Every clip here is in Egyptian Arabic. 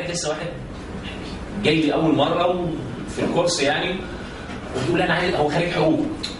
لسه واحد جاي لي اول مره وفي الكورس يعني وبيقول انا عايز هو خريج حقوق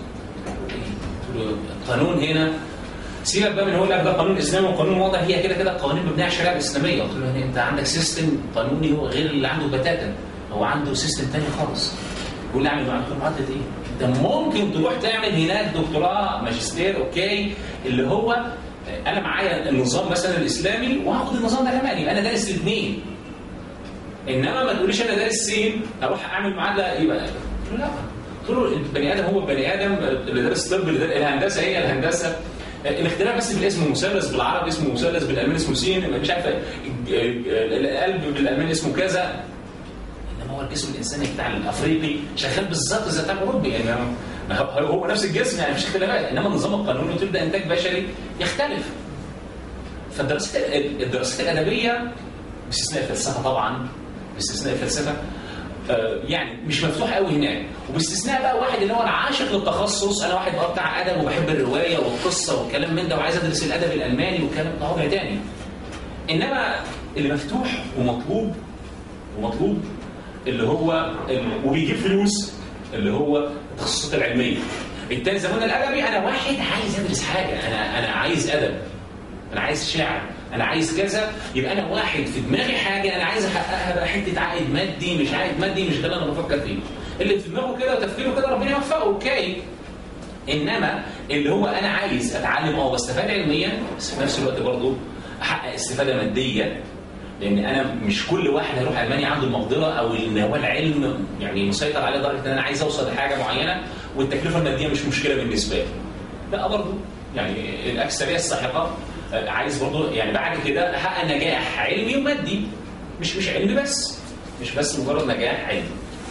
قلت له القانون هنا سيبك بقى من هو لك ده قانون اسلامي وقانون وضع هي كده كده قوانين مبنيه على الشريعه الاسلاميه قلت له يعني انت عندك سيستم قانوني هو غير اللي عنده بتاتا هو عنده سيستم تاني خالص يقول لي اعمل معاك معادله ايه؟ انت ممكن تروح تعمل هناك دكتوراه ماجستير اوكي اللي هو انا معايا النظام مثلا الاسلامي وهاخد النظام ده كمان يبقى انا دارس الاثنين انما ما تقوليش انا دارس سين اروح اعمل معادله يبقى قلت له لا قلت له البني ادم هو البني ادم اللي دارس طب اللي دارس الهندسه هي الهندسه الاختلاف بس في الاسم مثلث بالعربي اسمه مثلث بالالماني اسمه سين مش عارف القلب بالالماني اسمه كذا انما هو الجسم الانساني بتاع الافريقي شغال بالظبط زي بتاع الاوروبي يعني هو هو نفس الجسم يعني مفيش اختلافات انما النظام القانوني تبدا انتاج بشري يختلف فالدراسات الدراسات الادبيه باستثناء الفلسفه طبعا باستثناء الفلسفه آه، يعني مش مفتوح قوي هناك وباستثناء بقى واحد اللي هو انا عاشق للتخصص انا واحد بقى بتاع ادب وبحب الروايه والقصه والكلام من ده وعايز ادرس الادب الالماني والكلام ده وضع تاني انما اللي مفتوح ومطلوب ومطلوب اللي هو ال- وبيجيب فلوس اللي هو التخصصات العلميه بالتالي زمان الادبي انا واحد عايز ادرس حاجه انا انا عايز ادب انا عايز شعر انا عايز كذا يبقى انا واحد في دماغي حاجه انا عايز احققها بقى حته عائد مادي مش عائد مادي مش ده اللي انا بفكر فيه اللي في دماغه كده وتفكيره كده ربنا يوفقه اوكي انما اللي هو انا عايز اتعلم اه واستفاد علميا بس في نفس الوقت برضه احقق استفاده ماديه لان انا مش كل واحد هيروح المانيا عنده المقدره او ان هو العلم يعني مسيطر عليه لدرجه ان انا عايز اوصل لحاجه معينه والتكلفه الماديه مش مشكله بالنسبه لي. لا برضه يعني الاكثريه الساحقه آه، عايز برضه يعني بعد كده احقق نجاح علمي ومادي مش مش علمي بس مش بس مجرد نجاح علمي.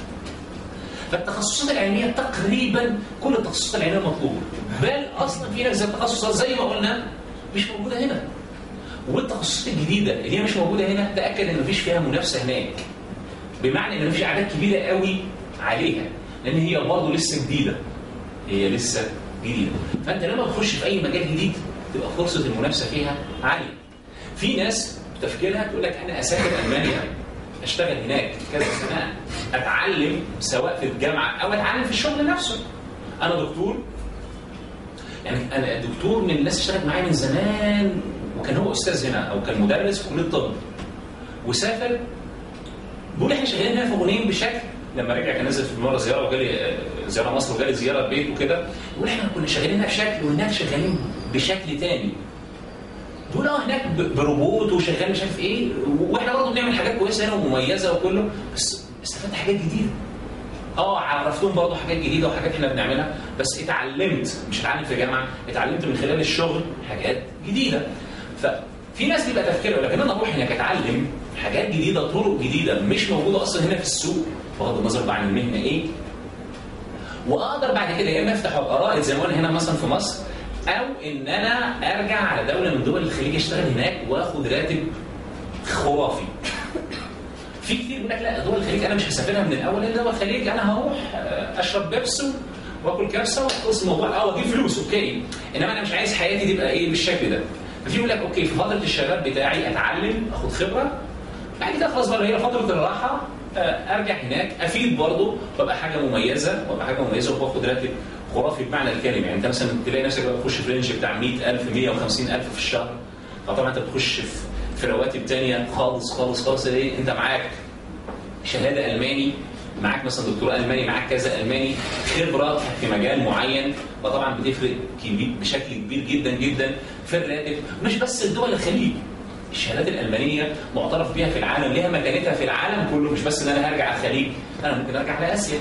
فالتخصصات العلميه تقريبا كل التخصصات العلميه مطلوبه بل اصلا في ناس زي التخصصات زي ما قلنا مش موجوده هنا والتخصصات الجديده اللي هي مش موجوده هنا تاكد ان مفيش فيها منافسه هناك بمعنى ان مفيش اعداد كبيره قوي عليها لان هي برضه لسه جديده هي لسه جديده فانت لما تخش في اي مجال جديد تبقى فرصه المنافسه فيها عاليه في ناس تفكيرها تقول لك انا اسافر المانيا اشتغل هناك كذا سنه اتعلم سواء في الجامعه او اتعلم في الشغل نفسه انا دكتور يعني انا دكتور من الناس اشتغلت معايا من زمان وكان هو استاذ هنا او كان مدرس في كليه الطب وسافر بيقول احنا شغالين هنا في غنيم بشكل لما رجع كان نزل في مره زياره وجالي آه، زياره مصر وجالي زياره بيت وكده بيقول احنا كنا شغالين هنا بشكل وهناك شغالين بشكل تاني دول اه هناك ب- بروبوت وشغال مش عارف ايه و- واحنا برضه بنعمل حاجات كويسه هنا ومميزه وكله بس استفدت حاجات جديده اه عرفتهم برضه حاجات جديده وحاجات احنا بنعملها بس اتعلمت مش اتعلم في جامعه اتعلمت من خلال الشغل حاجات جديده ففي ناس بيبقى تفكيرها لكن انا اروح هناك اتعلم حاجات جديده طرق جديده مش موجوده اصلا هنا في السوق بغض النظر بقى عن المهنه ايه واقدر بعد كده يا اما افتح وابقى رائد زي ما انا هنا مثلا في مصر او ان انا ارجع على دوله من دول الخليج اشتغل هناك واخد راتب خرافي في كتير يقول لك لا دول الخليج انا مش هسافرها من الاول لان دول الخليج انا هروح آه، اشرب بيبسي واكل كبسه وخلص الموضوع اه واجيب فلوس اوكي انما انا مش عايز حياتي تبقى ايه بالشكل ده ففي يقول لك اوكي في فتره الشباب بتاعي اتعلم اخد خبره بعد كده خلاص بقى هي فتره الراحه آه، ارجع هناك افيد برضه وابقى حاجه مميزه وابقى حاجه مميزه وباخد راتب خرافي بمعنى الكلمه يعني انت مثلا تلاقي نفسك بقى تخش في رينج بتاع 100000 150000 في الشهر فطبعا انت بتخش في في رواتب تانية خالص خالص خالص ايه انت معاك شهاده الماني معاك مثلا دكتور الماني معاك كذا الماني خبره في مجال معين فطبعا بتفرق كبير بشكل كبير جدا جدا في الراتب مش بس الدول الخليج الشهادات الالمانيه معترف بها في العالم ليها مكانتها في العالم كله مش بس ان انا هرجع على الخليج انا ممكن ارجع لاسيا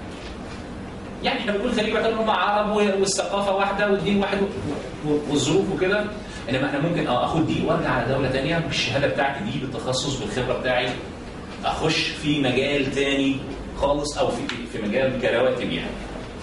يعني احنا بنقول الخليج بعتبر هم عرب والثقافه واحده والدين واحد و- والظروف وكده انما انا ممكن اه اخد دي وارجع على دوله ثانيه بالشهاده بتاعتي دي بالتخصص بالخبره بتاعي اخش في مجال تاني خالص او في في مجال كرواتب يعني.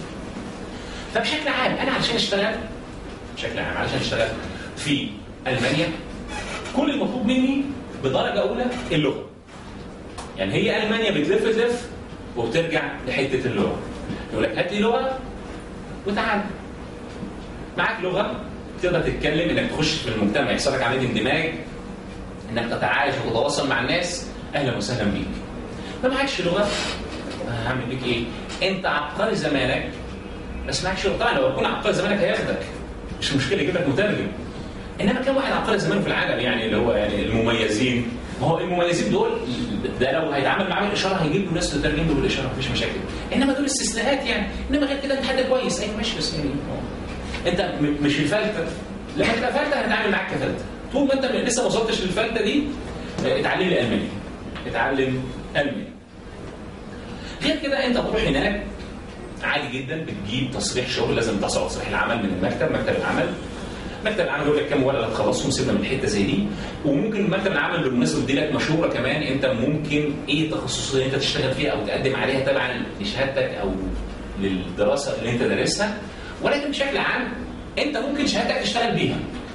فبشكل عام انا علشان اشتغل بشكل عام علشان اشتغل في المانيا كل المطلوب مني بدرجه اولى اللغه. يعني هي المانيا بتلف تلف وبترجع لحته اللغه. يقول لك هات لي لغه وتعال. معاك لغه تقدر تتكلم انك تخش في المجتمع يحصل لك عمليه اندماج انك تتعايش وتتواصل مع الناس اهلا وسهلا بيك ما معكش لغه هعمل بيك ايه؟ انت عبقري زمانك بس معكش لغه طبعا لو يكون عبقري زمانك هياخدك مش مشكله يجيب لك مترجم انما كم واحد عبقري زمانه في العالم يعني اللي هو يعني المميزين ما هو المميزين دول ده لو هيتعامل معاه بالاشاره هيجيب له ناس تترجم له بالاشاره مفيش مشاكل انما دول استثناءات يعني انما غير كده انت حد كويس ايوه ماشي بس يعني انت م- مش الفلته لما تبقى فلته هنتعامل معاك كفلته طول ما انت لسه ما وصلتش للفلته دي اه، اتعلم لي الماني اتعلم الماني غير كده انت تروح هناك عادي جدا بتجيب تصريح شغل لازم تصعد تصريح العمل من المكتب مكتب العمل مكتب العمل يقول لك كام ورقه هتخلصهم سيبنا من حته زي دي وممكن مكتب العمل بالمناسبه يدي لك مشوره كمان انت ممكن ايه التخصصات اللي انت تشتغل فيها او تقدم عليها تبعا لشهادتك او للدراسه اللي انت دارسها ولكن بشكل عام انت ممكن شهادتك تشتغل بيها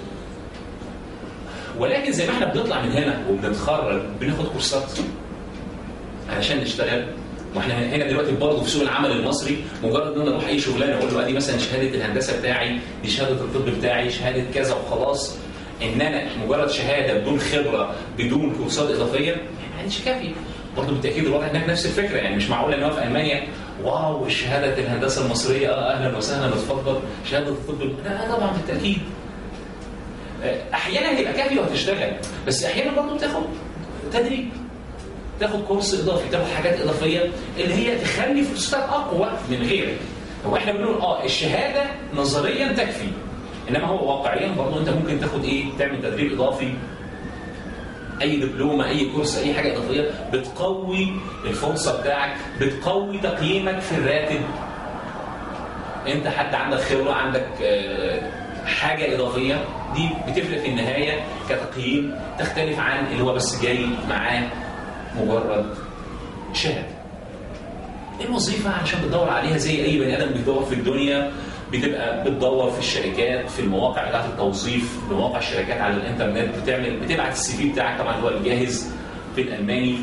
ولكن زي ما احنا بنطلع من هنا وبنتخرج بناخد كورسات علشان نشتغل واحنا هنا دلوقتي برضه في سوق العمل المصري مجرد ان انا اروح اي شغلانه اقول له ادي مثلا شهاده الهندسه بتاعي دي شهاده الطب بتاعي شهاده كذا وخلاص ان انا مجرد شهاده بدون خبره بدون كورسات اضافيه ما عادش كافي برضه بالتاكيد الوضع هناك نفس الفكره يعني مش معقول ان هو في المانيا واو شهاده الهندسه المصريه اه اهلا وسهلا اتفضل شهاده الطب لا طبعا بالتاكيد احيانا هيبقى كافي وهتشتغل بس احيانا برضه بتاخد تدريب تاخد كورس اضافي تاخد حاجات اضافيه اللي هي تخلي فرصتك اقوى من غيرك هو احنا بنقول اه الشهاده نظريا تكفي انما هو واقعيا برضه انت ممكن تاخد ايه تعمل تدريب اضافي اي دبلومه اي كورس اي حاجه اضافيه بتقوي الفرصه بتاعك بتقوي تقييمك في الراتب انت حتى عندك خبره عندك آه، حاجه اضافيه دي بتفرق في النهايه كتقييم تختلف عن اللي هو بس جاي معاه مجرد شهاده الوظيفه عشان بتدور عليها زي اي بني ادم بيدور في الدنيا بتبقى بتدور في الشركات في المواقع بتاعت التوظيف بمواقع الشركات على الانترنت بتعمل بتبعت السي في بتاعك طبعا اللي هو الجاهز في الالماني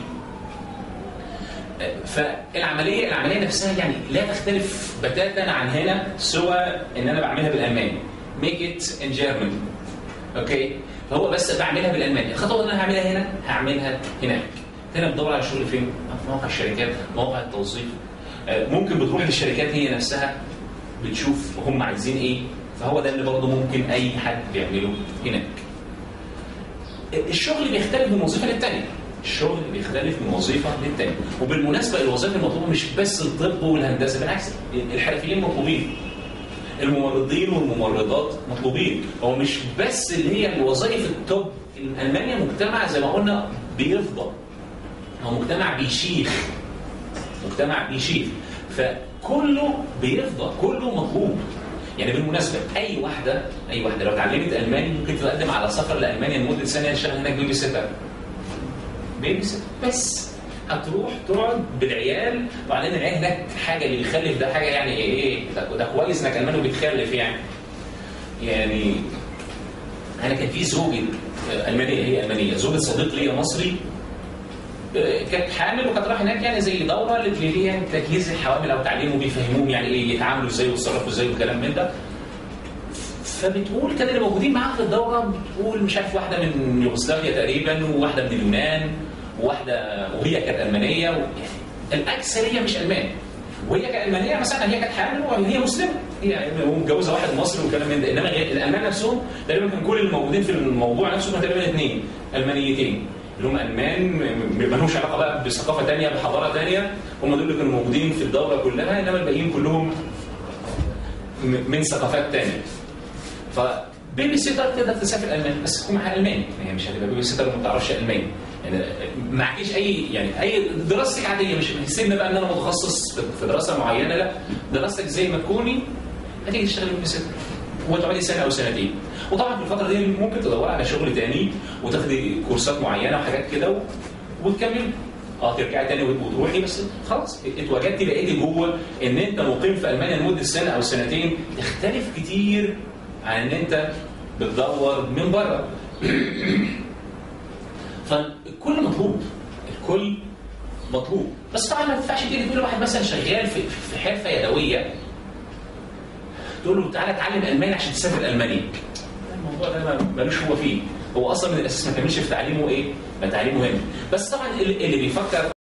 فالعمليه العمليه نفسها يعني لا تختلف بتاتا عن هنا سوى ان انا بعملها بالالماني ميك ات ان جيرمان اوكي فهو بس بعملها بالالماني الخطوه اللي انا هعملها هنا هعملها هناك هنا بتدور على شغل فين؟ في مواقع الشركات مواقع التوظيف آه، ممكن بتروح للشركات هي نفسها بتشوف هم عايزين ايه فهو ده اللي برضه ممكن اي حد بيعمله هناك الشغل بيختلف من وظيفه للتانيه الشغل بيختلف من وظيفه للتانيه وبالمناسبه الوظائف المطلوبه مش بس الطب والهندسه بالعكس الحرفيين مطلوبين الممرضين والممرضات مطلوبين هو مش بس اللي هي الوظائف التوب المانيا مجتمع زي ما قلنا بيفضل هو مجتمع بيشيخ مجتمع بيشيخ فكله بيفضل كله مطلوب يعني بالمناسبه اي واحده اي واحده لو اتعلمت الماني ممكن تقدم على سفر لالمانيا لمده سنه تشتغل هناك بيبي سيتر بيبي سيتر بس هتروح تقعد بالعيال وبعدين العيال هناك حاجه اللي بيخلف ده حاجه يعني ايه ده, ده كويس انك الماني وبتخلف يعني يعني انا كان في زوجة المانيه هي المانيه زوجة صديق ليا مصري كانت حامل وكانت رايحه هناك يعني زي دوره اللي فيها يعني تجهيز الحوامل او تعليمهم بيفهموهم يعني ايه يتعاملوا ازاي ويتصرفوا ازاي والكلام من ده فبتقول كان اللي موجودين معاها في الدوره بتقول مش عارف واحده من يوغوسلافيا تقريبا وواحده من اليونان وواحده وهي كانت المانيه و... الاكثريه مش المان وهي كالمانيه مثلا هي كانت حامل وهي مسلمه هي ومتجوزه واحد مصري والكلام من ده انما غير الالمان نفسهم تقريبا كان كل الموجودين في الموضوع نفسه كانوا تقريبا اثنين المانيتين اللي هم المان ما لهمش علاقه بقى بثقافه ثانيه بحضاره ثانيه هم دول اللي كانوا موجودين في الدوله كلها انما الباقيين كلهم من ثقافات ثانيه فبيبي سيتر تقدر تسافر المانيا بس تكون معاها الماني يعني مش هتبقى بيبي سيتر وما تعرفش الماني يعني معكيش اي يعني اي دراستك عاديه مش سيبنا بقى ان انا متخصص في دراسه معينه لا دراستك زي ما تكوني هتيجي تشتغلي بيبي سيتر وتقعدي سنه او سنتين وطبعا في الفتره دي ممكن تدوري على شغل تاني وتاخدي كورسات معينه وحاجات كده وتكملي اه ترجعي تاني وتروحي بس خلاص اتواجدتي بقيتي جوه ان انت مقيم في المانيا لمده سنه او سنتين تختلف كتير عن ان انت بتدور من بره فالكل مطلوب الكل مطلوب بس طبعا ما ينفعش تيجي تقول لواحد مثلا شغال في في حرفه يدويه تقول له تعالى اتعلم الماني عشان تسافر المانيا الموضوع ده ملوش هو فيه هو اصلا من الاساس ما كملش في تعليمه ايه؟ ما تعليمه هنا بس طبعا اللي اللي بيفكر